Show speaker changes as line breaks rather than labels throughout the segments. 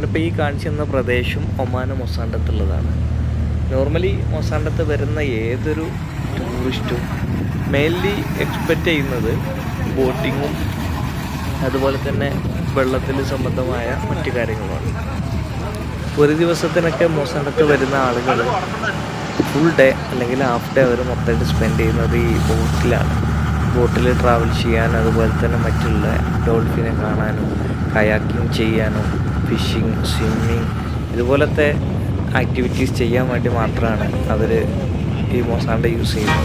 ഞാനിപ്പോൾ ഈ കാണിച്ചു തന്ന പ്രദേശം ഒമാന മൊസാണ്ടത്തുള്ളതാണ് നോർമലി മൊസാണ്ടത്ത് വരുന്ന ഏതൊരു ടൂറിസ്റ്റും മെയിൻലി എക്സ്പെക്റ്റ് ചെയ്യുന്നത് ബോട്ടിങ്ങും അതുപോലെ തന്നെ വെള്ളത്തിൽ സംബന്ധമായ മറ്റു കാര്യങ്ങളുമാണ് ഒരു ദിവസത്തിനൊക്കെ മൊസാണ്ടത്ത് വരുന്ന ആളുകൾ ഫുൾ ഡേ അല്ലെങ്കിൽ ഹാഫ് ഡേ അവർ മൊത്തമായിട്ട് സ്പെൻഡ് ചെയ്യുന്നത് ഈ ബോട്ടിലാണ് ബോട്ടിൽ ട്രാവൽ ചെയ്യാൻ അതുപോലെ തന്നെ മറ്റുള്ള ഡോൾഫിനെ കാണാനും കയാക്കിങ് ചെയ്യാനും ഫിഷിങ് സ്വിമ്മിങ് ഇതുപോലത്തെ ആക്ടിവിറ്റീസ് ചെയ്യാൻ വേണ്ടി മാത്രമാണ് അവർ ഈ മൊസാണ്ട യൂസ് ചെയ്യുന്നത്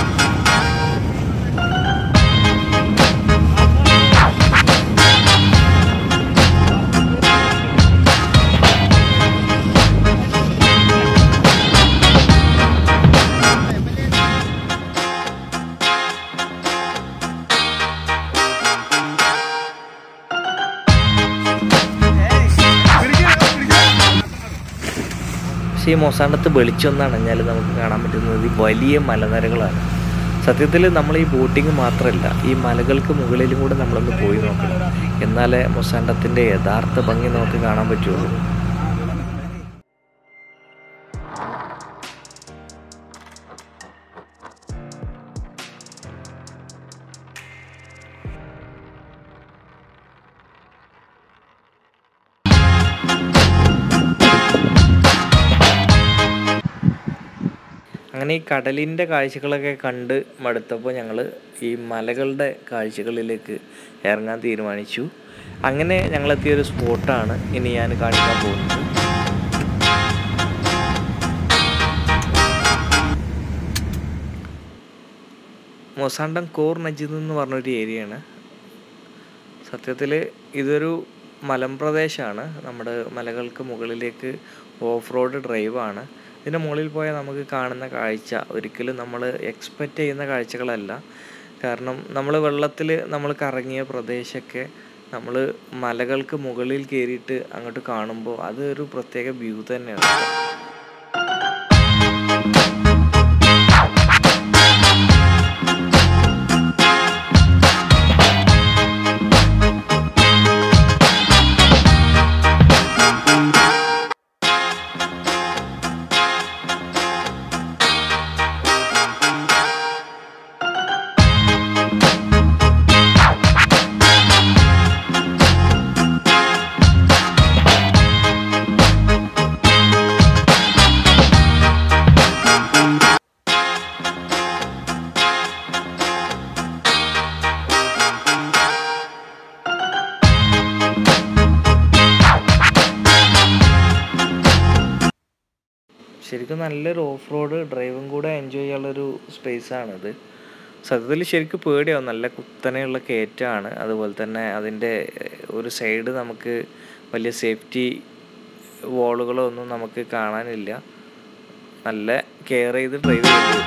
പക്ഷേ ഈ മൊസാണ്ടത്ത് വെളിച്ചൊന്ന് അണഞ്ഞാൽ നമുക്ക് കാണാൻ പറ്റുന്നത് ഈ വലിയ മലനിരകളാണ് സത്യത്തിൽ നമ്മൾ ഈ ബോട്ടിങ് മാത്രമല്ല ഈ മലകൾക്ക് മുകളിലും കൂടെ നമ്മളൊന്ന് പോയി നോക്കണം എന്നാലേ മൊസാണ്ടത്തിൻ്റെ യഥാർത്ഥ ഭംഗി നമുക്ക് കാണാൻ പറ്റുള്ളൂ അങ്ങനെ ഈ കടലിൻ്റെ കാഴ്ചകളൊക്കെ കണ്ട് മടുത്തപ്പോൾ ഞങ്ങൾ ഈ മലകളുടെ കാഴ്ചകളിലേക്ക് ഇറങ്ങാൻ തീരുമാനിച്ചു അങ്ങനെ ഞങ്ങളെത്തിയൊരു സ്പോട്ടാണ് ഇനി ഞാൻ കാണിക്കാൻ പോകുന്നത് മൊസാണ്ടം കോർ നജിദ് എന്ന് പറഞ്ഞൊരു ഏരിയയാണ് സത്യത്തിൽ ഇതൊരു മലമ്പ്രദേശമാണ് നമ്മുടെ മലകൾക്ക് മുകളിലേക്ക് ഓഫ് റോഡ് ഡ്രൈവാണ് ഇതിൻ്റെ മുകളിൽ പോയാൽ നമുക്ക് കാണുന്ന കാഴ്ച ഒരിക്കലും നമ്മൾ എക്സ്പെക്റ്റ് ചെയ്യുന്ന കാഴ്ചകളല്ല കാരണം നമ്മൾ വെള്ളത്തിൽ നമ്മൾ കറങ്ങിയ പ്രദേശമൊക്കെ നമ്മൾ മലകൾക്ക് മുകളിൽ കയറിയിട്ട് അങ്ങോട്ട് കാണുമ്പോൾ അതൊരു പ്രത്യേക വ്യൂ തന്നെയാണ് ശരിക്കും നല്ലൊരു ഓഫ് റോഡ് ഡ്രൈവും കൂടെ എൻജോയ് ചെയ്യാനുള്ളൊരു സ്പേസാണിത് സത്യത്തിൽ ശരിക്കും പേടിയാവും നല്ല കുത്തനെയുള്ള കയറ്റമാണ് അതുപോലെ തന്നെ അതിൻ്റെ ഒരു സൈഡ് നമുക്ക് വലിയ സേഫ്റ്റി വാളുകളോ ഒന്നും നമുക്ക് കാണാനില്ല നല്ല കെയർ ചെയ്ത് ഡ്രൈവ് ചെയ്ത്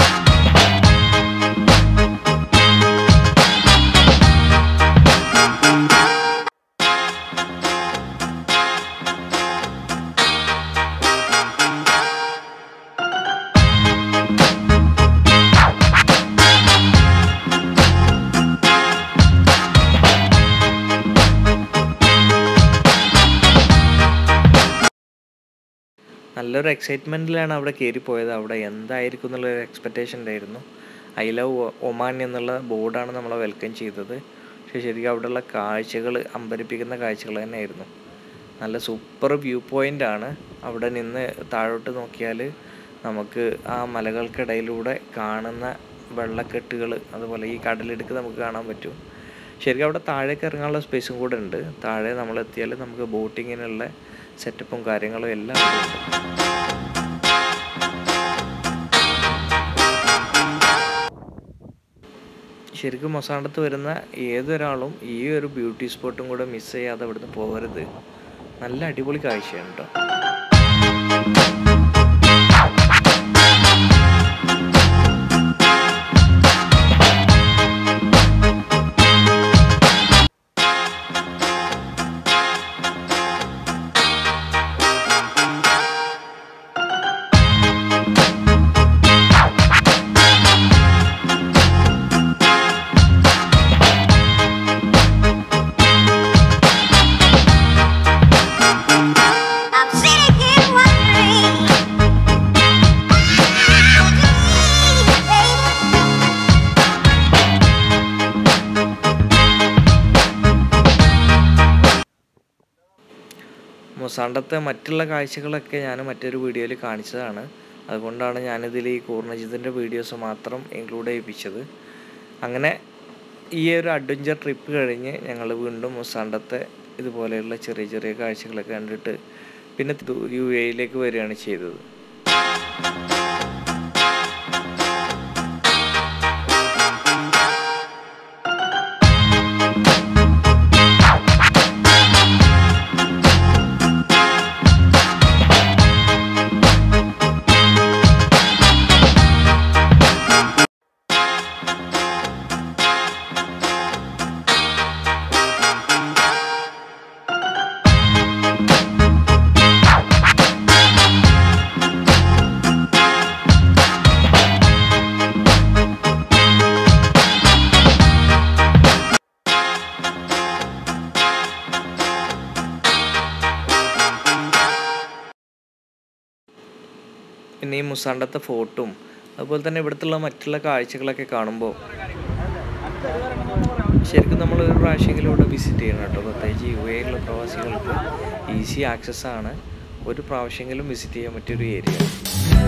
നല്ലൊരു എക്സൈറ്റ്മെൻറ്റിലാണ് അവിടെ കയറിപ്പോയത് അവിടെ എന്തായിരിക്കും എന്നുള്ളൊരു എക്സ്പെക്റ്റേഷൻ ഉണ്ടായിരുന്നു ഐ ലവ് ഒമാൻ എന്നുള്ള ബോർഡാണ് നമ്മളെ വെൽക്കം ചെയ്തത് പക്ഷേ ശരിക്കും അവിടെയുള്ള കാഴ്ചകൾ അമ്പരിപ്പിക്കുന്ന കാഴ്ചകൾ തന്നെയായിരുന്നു നല്ല സൂപ്പർ വ്യൂ പോയിൻ്റ് ആണ് അവിടെ നിന്ന് താഴോട്ട് നോക്കിയാൽ നമുക്ക് ആ മലകൾക്കിടയിലൂടെ കാണുന്ന വെള്ളക്കെട്ടുകൾ അതുപോലെ ഈ കടലിടുക്ക് നമുക്ക് കാണാൻ പറ്റും ശരിക്കും അവിടെ താഴേക്ക് ഇറങ്ങാനുള്ള സ്പേസും കൂടെ ഉണ്ട് താഴെ നമ്മൾ എത്തിയാൽ നമുക്ക് ബോട്ടിങ്ങിനുള്ള സെറ്റപ്പും കാര്യങ്ങളും എല്ലാം അവിടെ ഉണ്ട് ശരിക്കും മൊസാണ്ടത്ത് വരുന്ന ഏതൊരാളും ഈ ഒരു ബ്യൂട്ടി സ്പോട്ടും കൂടെ മിസ് ചെയ്യാതെ ഇവിടുന്ന് പോകരുത് നല്ല അടിപൊളി കാഴ്ചയാണ് കേട്ടോ മൊസാണ്ടത്തെ മറ്റുള്ള കാഴ്ചകളൊക്കെ ഞാൻ മറ്റൊരു വീഡിയോയിൽ കാണിച്ചതാണ് അതുകൊണ്ടാണ് ഞാനിതിൽ ഈ കൂർണജിത്തിൻ്റെ വീഡിയോസ് മാത്രം ഇൻക്ലൂഡ് ചെയ്യിപ്പിച്ചത് അങ്ങനെ ഈ ഒരു അഡ്വഞ്ചർ ട്രിപ്പ് കഴിഞ്ഞ് ഞങ്ങൾ വീണ്ടും മൊസാണ്ടത്തെ ഇതുപോലെയുള്ള ചെറിയ ചെറിയ കാഴ്ചകളൊക്കെ കണ്ടിട്ട് പിന്നെ യു എയിലേക്ക് വരികയാണ് ചെയ്തത് പിന്നെ ഈ മുസാണ്ടത്തെ ഫോർട്ടും അതുപോലെ തന്നെ ഇവിടുത്തുള്ള മറ്റുള്ള കാഴ്ചകളൊക്കെ കാണുമ്പോൾ ശരിക്കും നമ്മൾ ഒരു പ്രാവശ്യമെങ്കിലും ഇവിടെ വിസിറ്റ് ചെയ്യണം കേട്ടോ പ്രത്യേകിച്ച് യു എയിലുള്ള പ്രവാസികൾക്ക് ഈസി ആക്സസ് ആണ് ഒരു പ്രാവശ്യമെങ്കിലും വിസിറ്റ് ചെയ്യാൻ പറ്റിയൊരു ഏരിയ